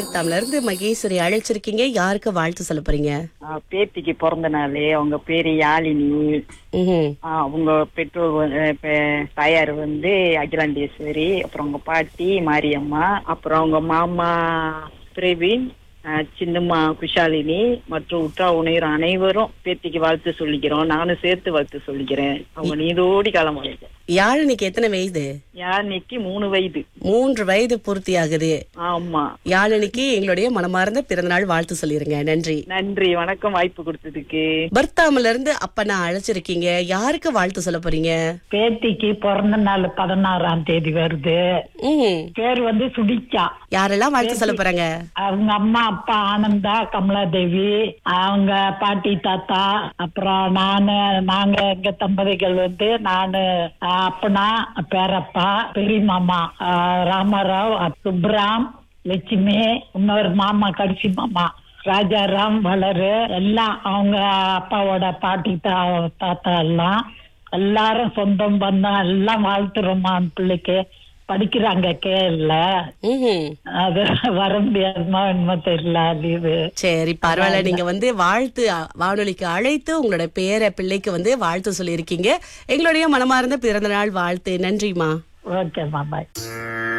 தமிழ்ல இருந்து மகேஸ்வரி அழைச்சிருக்கீங்க யாருக்கு வாழ்த்து சொல்ல போறீங்க ஆ, பேத்திக்கு பிறந்த நாள் அவங்க பேரு யாழினி ம்ஹும். ஆ, அவங்க பெற்றோர் வந்து- பெ- தாயார் வந்து அகிலாண்டேஸ்வரி அப்புறம் அவங்க பாட்டி மாரியம்மா அப்புறம் அவங்க மாமா பிரவீன் ஆ, சின்னம்மா குஷாலினி மற்றும் உற்றா உணையர் அனைவரும் பேத்திக்கு வாழ்த்து சொல்லிக்கிறோம் நானும் சேர்த்து வாழ்த்து சொல்லிக்கிறேன் அவங்க நீதோடி காலம் வரைக்கும் யாழினிக்கு எத்தனை வயது யாழினிக்கு மூணு வயது மூன்று வயது பூர்த்தி ஆகுது ஆமா யாழினிக்கு எங்களுடைய மனமார்ந்த பிறந்தநாள் வாழ்த்து சொல்லிருங்க நன்றி நன்றி வணக்கம் வாய்ப்பு கொடுத்ததுக்கு பர்தாமில இருந்து அப்ப நான் அழைச்சிருக்கீங்க யாருக்கு வாழ்த்து சொல்ல போறீங்க பேத்திக்கு பிறந்த நாள் பதினாறாம் தேதி வருது ம் பேர் வந்து சுடிச்சா யாரெல்லாம் வாழ்த்து சொல்ல போறாங்க அவங்க அம்மா அப்பா ஆனந்தா கமலாதேவி அவங்க பாட்டி தாத்தா அப்புறம் நானு நாங்க எங்க தம்பதிகள் வந்து நானு ஆஹ், அப்பனா பேரப்பா பெரிய மாமா ஆஹ், ராமாராவ் சுப்ராம் லட்சுமி இன்னொரு மாமா கடைசி மாமா ராஜாராம் வளரு எல்லாம் அவங்க அப்பாவோட பாட்டி தா தாத்தா எல்லாம் எல்லாரும் சொந்தம் பந்தம் எல்லாம் வாழ்த்துறோமா அந்த பிள்ளைக்கு படிக்கிறாங்க கேள்ல ம்ஹும். அது வர முடியாதுமா என்னமோ தெரியல லீவு சரி பரவாயில்ல நீங்க வந்து வாழ்த்து அ, வானொலிக்கு அழைத்து உங்களோட பேர பிள்ளைக்கு வந்து வாழ்த்து சொல்லியிருக்கீங்க எங்களுடைய மனமார்ந்த பிறந்த நாள் வாழ்த்து நன்றிமா ஓகேம்மா பாய்